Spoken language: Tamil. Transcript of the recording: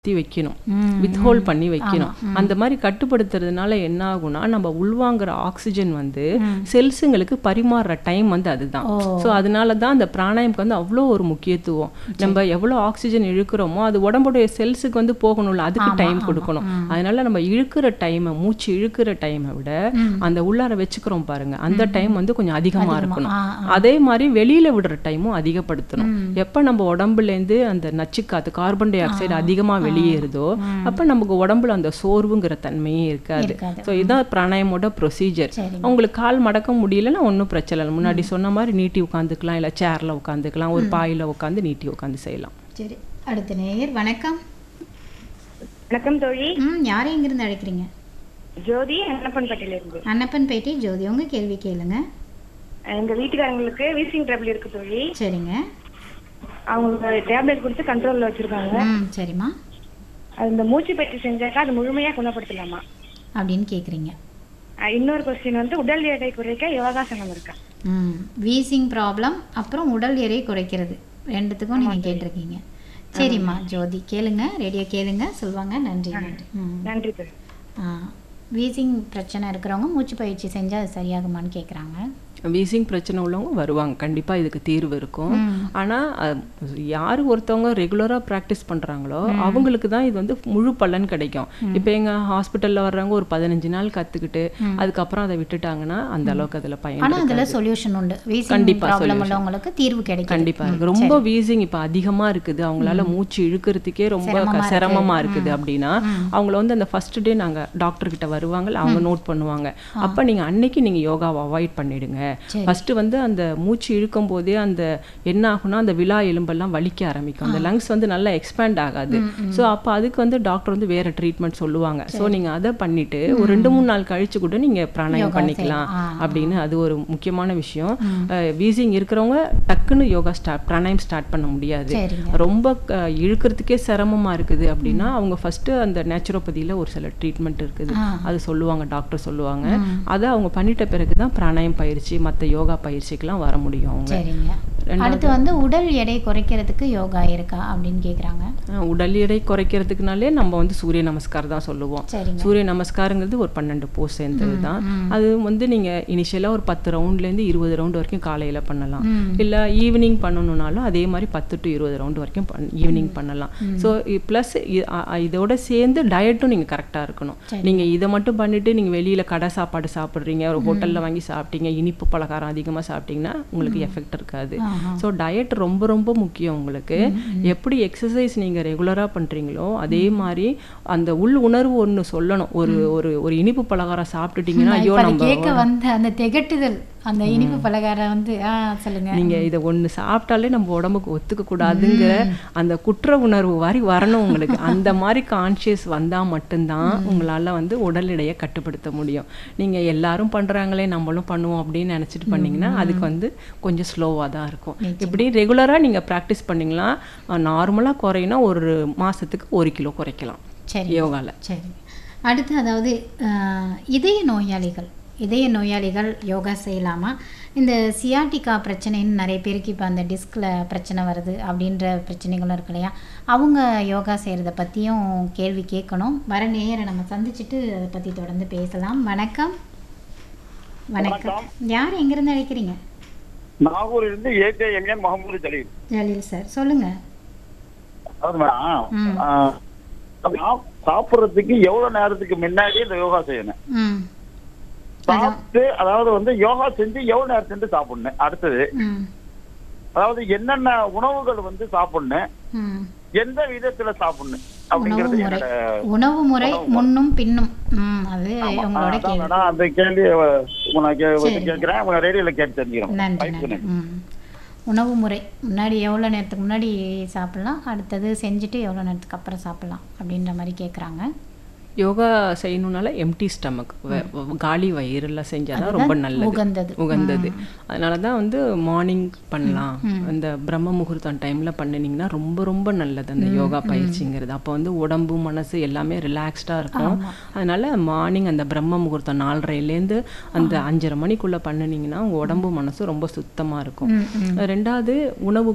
கட்டி வைக்கணும் ம், வித்ஹோல்ட் பண்ணி வைக்கணும் ஆமா, ம். அந்த மாதிரி கட்டுப்படுத்துறதுனால என்ன ஆகும்னா நம்ம உள்வாங்குற ஆக்சிஜன் வந்து ம். செல்ஸுங்களுக்கு பரிமாறுற டைம் வந்து அதுதான் ஓ. ஸோ அதனால தான் அந்த பிராணாயம்க்கு வந்து அவ்வளோ ஒரு முக்கியத்துவம் நம்ம எவ்வளோ ஆக்சிஜன் இழுக்கிறோமோ அது உடம்புடைய செல்ஸுக்கு வந்து போகணும்ல அதுக்கு ஆமா, டைம் ஆமா, கொடுக்கணும் ம். அதனால நம்ம இழுக்கிற டைமை மூச்சு இழுக்கிற டைமை விட ம். அந்த உள்ளார வச்சுக்கிறோம் பாருங்க அந்த டைம் வந்து கொஞ்சம் அதிகமா அதிகமா, இருக்கணும் ஆ, ஆ. அதே மாதிரி வெளியில விடுற டைமும் அதிகப்படுத்தணும் ம். எப்ப நம்ம உடம்புலேருந்து அந்த நச்சுக்காத்து கார்பன் டை ஆக்சைடு அதிகமா வெளியேறுதோ அப்ப நமக்கு உடம்புல அந்த சோர்வுங்கிற தன்மையே இருக்காது இருக்காது. ஸோ இதான் பிராணாயமோட ப்ரொசீஜர் சரிங்க. உங்களுக்கு கால் மடக்க முடியலன்னா ஒன்றும் பிரச்சனை இல்லை முன்னாடி சொன்ன மாதிரி நீட்டி உட்காந்துக்கலாம் இல்லை சேர்ல உட்காந்துக்கலாம் ஒரு பாயில உட்காந்து நீட்டி உட்காந்து செய்யலாம் சரி அடுத்த நேயர் வணக்கம் வணக்கம் தோழி ம் யாரை இங்கிருந்து அழைக்கிறீங்க ஜோதி அன்னப்பன்பட்டியில இருந்து அன்னப்பன்பேட்டை ஜோதி உங்க கேள்வி கேளுங்க எங்க வீட்டுக்காரங்களுக்கு வீசிங் டேப்லெட் இருக்கு தோழி சரிங்க அவங்க டேப்லெட் கொடுத்து கண்ட்ரோல்ல வச்சிருக்காங்க ம் சரிம்மா அது இந்த மூச்சு பயிற்சி செஞ்சாக்கா அது முழுமையா குணப்படுத்தலாமா அப்படின்னு கேட்குறீங்க அஹ் இன்னொரு கொஸ்டின் வந்து உடல் எடை குறைக்க யோகாசனம் இருக்கா ம் வீசிங் ப்ராப்ளம் அப்புறம் உடல் எடை குறைக்கிறது ரெண்டுத்துக்கும் நீங்கள் கேட்டிருக்கீங்க சரிம்மா ஜோதி கேளுங்க ரேடியோ கேளுங்க சொல்லுவாங்க நன்றி நன்றி ம் நன்றி தோழி ஆ வீசிங் பிரச்சனை இருக்கிறவங்க மூச்சு பயிற்சி செஞ்சால் அது சரியாகுமான்னு கேட்குறாங்க வீசிங் பிரச்சனை உள்ளவங்க வருவாங்க கண்டிப்பா இதுக்கு தீர்வு இருக்கும் ம். ஆனா அஹ், யாரு ஒருத்தவங்க ரெகுலரா ப்ராக்டிஸ் பண்றாங்களோ அவங்களுக்கு தான் இது வந்து முழு பலன் கிடைக்கும் இப்போ எங்க ஹாஸ்பிட்டல்ல வர்றவங்க ஒரு பதினஞ்சு நாள் கத்துக்கிட்டு அதுக்கப்புறம் அதை விட்டுட்டாங்கன்னா அந்த அளவுக்கு அதுல பயன் ஆனால் அதில் சொல்யூஷன் உண்டு வீசிங் கண்டிப்பா ப்ராப்ளம் solution. உள்ளவங்களுக்கு தீர்வு கிடைக்கும் கண்டிப்பா இருக்கு ரொம்ப வீசிங் இப்ப அதிகமா இருக்குது அவங்களால மூச்சு இழுக்கிறதுக்கே ரொம்ப க- சிரமமா சிரமமா இருக்குது அப்படின்னா அவங்கள வந்து அந்த ஃபர்ஸ்ட் டே நாங்க டாக்டர் கிட்ட வருவாங்க அவங்க நோட் பண்ணுவாங்க அப்ப நீங்க அன்னைக்கு நீங்க யோகாவை அவாய்ட் பண்ணிடுங்க சரி. ஃபர்ஸ்ட் வந்து அந்த மூச்சு இழுக்கும் போதே அந்த என்ன ஆகும்னா அந்த விழா எலும்பெல்லாம் வலிக்க ஆரம்பிக்கும் அந்த லங்ஸ் வந்து நல்லா எக்ஸ்பேண்ட் ஆகாது சோ அப்ப அதுக்கு வந்து டாக்டர் வந்து வேற ட்ரீட்மெண்ட் சொல்லுவாங்க சோ நீங்க அதை பண்ணிட்டு ஒரு ரெண்டு மூணு நாள் கழிச்சு கூட நீங்க பிராணாயம் யோகா பண்ணிக்கலாம் செய்யலாம். ஆ, அப்படின்னு அது ஒரு முக்கியமான விஷயம் வீசிங் இருக்கிறவங்க டக்குன்னு யோகா ஸ்டார்ட் பிராணாயம் ஸ்டார்ட் பண்ண முடியாது சரிங்க ரொம்ப க- இழுக்கிறதுக்கே சிரமமா இருக்குது அப்படின்னா அவங்க ஃபர்ஸ்ட் அந்த நேச்சுரோபதியில ஒரு சில ட்ரீட்மெண்ட் இருக்குது ஆ. அது சொல்லுவாங்க டாக்டர் சொல்லுவாங்க அதை அவங்க பண்ணிட்ட பிறகு தான் பிராணாயம் பயிற்சி மற்ற யோகா பயிற்சிக்கெல்லாம் வர முடியும் அவங்க சரிங்க அடுத்து வந்து உடல் எடை குறைக்கிறதுக்கு யோகா இருக்கா அப்படின்னு கேட்குறாங்க அஹ் உடல் எடை குறைக்கிறதுக்குனாலே நம்ம வந்து சூரிய நமஸ்கார் தான் சொல்லுவோம் சரிங்க சூரிய நமஸ்காரங்கிறது ஒரு பன்னெண்டு போஸ் சேர்ந்தது தான் அது வந்து நீங்க இனிஷியலா ஒரு பத்து ரவுண்ட்ல இருந்து இருபது ரவுண்ட் வரைக்கும் காலையில பண்ணலாம் ம். இல்ல ஈவினிங் பண்ணணும்னாலும் அதே மாதிரி பத்து டு இருபது ரவுண்ட் வரைக்கும் ஈவினிங் பண்ணலாம் ஸோ ப்ளஸ் இதோட சேர்ந்து டயட்டும் நீங்க கரெக்டா இருக்கணும் சரி. நீங்க இதை மட்டும் பண்ணிட்டு நீங்க வெளியில கடை சாப்பாடு சாப்பிடுறீங்க ஒரு ஹோட்டல்ல வாங்கி சாப்பிட்டீங்க இனிப்பு பலகாரம் அதிகமா சாப்பிட்டீங்கன்னா உங்களுக்கு எஃபெக்ட் இருக்காது ஆஹா. ஸோ டயட் ரொம்ப ரொம்ப முக்கியம் உங்களுக்கு எப்படி எக்ஸசைஸ் நீங்க ரெகுலரா பண்றீங்களோ அதே மாதிரி அந்த உள் உணர்வு ஒண்ணு சொல்லணும் ஒரு ஒரு ஒரு இனிப்பு பலகாரம் சாப்பிட்டுட்டீங்கன்னா ஐயோ இப்ப அது நம்ம கேட்க வந்த அந்த திகட்டுதல் அந்த இனிப்பு பலகாரம் வந்து ஆ சொல்லுங்க நீங்க இதை ஒண்ணு சாப்பிட்டாலே நம்ம உடம்புக்கு ஒத்துக்க கூடாதுங்கிற அந்த குற்ற உணர்வு மாதிரி வரணும் உங்களுக்கு அந்த மாதிரி கான்ஷியஸ் வந்தா மட்டும்தான் உங்களால வந்து உடல் எடையை கட்டுப்படுத்த முடியும் நீங்க எல்லாரும் பண்றாங்களே நம்மளும் பண்ணுவோம் அப்படின்னு நினைச்சிட்டு பண்ணீங்கன்னா அதுக்கு வந்து கொஞ்சம் ஸ்லோவா தான் இருக்கும் இப்படி ரெகுலரா நீங்க ப்ராக்டிஸ் பண்ணீங்கன்னா நார்மலா குறையினா ஒரு மாசத்துக்கு ஒரு கிலோ குறைக்கலாம் சரி யோகால சரி அடுத்து அதாவது ஆஹ், இதய நோயாளிகள் இதய நோயாளிகள் யோகா செய்யலாமா இந்த சியாட்டிகா பிரச்சனைன்னு நிறைய பேருக்கு இப்போ அந்த டிஸ்கில் பிரச்சனை வருது அப்படின்ற பிரச்சனைகளும் இருக்கு இல்லையா அவங்க யோகா செய்கிறத பற்றியும் கேள்வி கேட்கணும் வர நேயரை நம்ம சந்திச்சுட்டு அதை பற்றி தொடர்ந்து பேசலாம் வணக்கம் வணக்கம் யார் எங்கேருந்து அழைக்கிறீங்க நாகூர்ல இருந்து AK MN Mohammed Jaleel Jaleel sir சொல்லுங்கள் அதாவது மேடம் ம். ஆ, சாப்- சாப்பிடுறதுக்கு எவ்வளவு நேரத்துக்கு முன்னாடி இந்த யோகா செய்யணும் ம் சாப்பிட்டு அதாவது வந்து யோகா செஞ்சு எவ்வளவு நேரத்துக்கு சாப்பிடணும் அடுத்தது ம் அதாவது என்னென்ன உணவுகள் வந்து சாப்பிடணும் ம் எந்த விதத்துல சாப்பிடணும் உணவு அப்படிங்கிறது முறை என்னோட உணவு முறை முன்னும் பின்னும் ம் அது ஆமா. உங்களோட அதான் கேள்வி மேடம் அந்த கேள்வி அஹ், உனக்கு சரி. கேட்கிறேன் உங்க ரேடியோல கேட்டு தெரிஞ்சுக்கிறோம் நன்றி Type நன்றி பண்ணுங்க. ம் உணவு முறை முன்னாடி எவ்வளோ நேரத்துக்கு முன்னாடி சாப்பிட்லாம் அடுத்தது செஞ்சுட்டு எவ்வளோ நேரத்துக்கு அப்புறம் சாப்பிட்லாம் அப்படின்ற மாதிரி கேட்குறாங்க யோகா செய்யணும்னால எம்டி ஸ்டமக் காலி வயிறுல செஞ்சாதான் அதுதான் ரொம்ப நல்லது உகந்தது. உகந்தது அதனால தான் வந்து மார்னிங் பண்ணலாம் அந்த பிரம்ம முகூர்த்தம் டைம்ல பண்ணினீங்கன்னா ரொம்ப ரொம்ப நல்லது அந்த யோகா பயிற்சிங்கிறது அப்போ வந்து உடம்பு மனசு எல்லாமே ரிலாக்ஸ்டா இருக்கும் அதனால மார்னிங் அந்த பிரம்ம முகூர்த்தம் நாலரைலேருந்து அந்த அஞ்சரை மணிக்குள்ள பண்ணினீங்கன்னா உங்க உடம்பு மனசு ரொம்ப சுத்தமா இருக்கும் ம் ம் ரெண்டாவது உணவு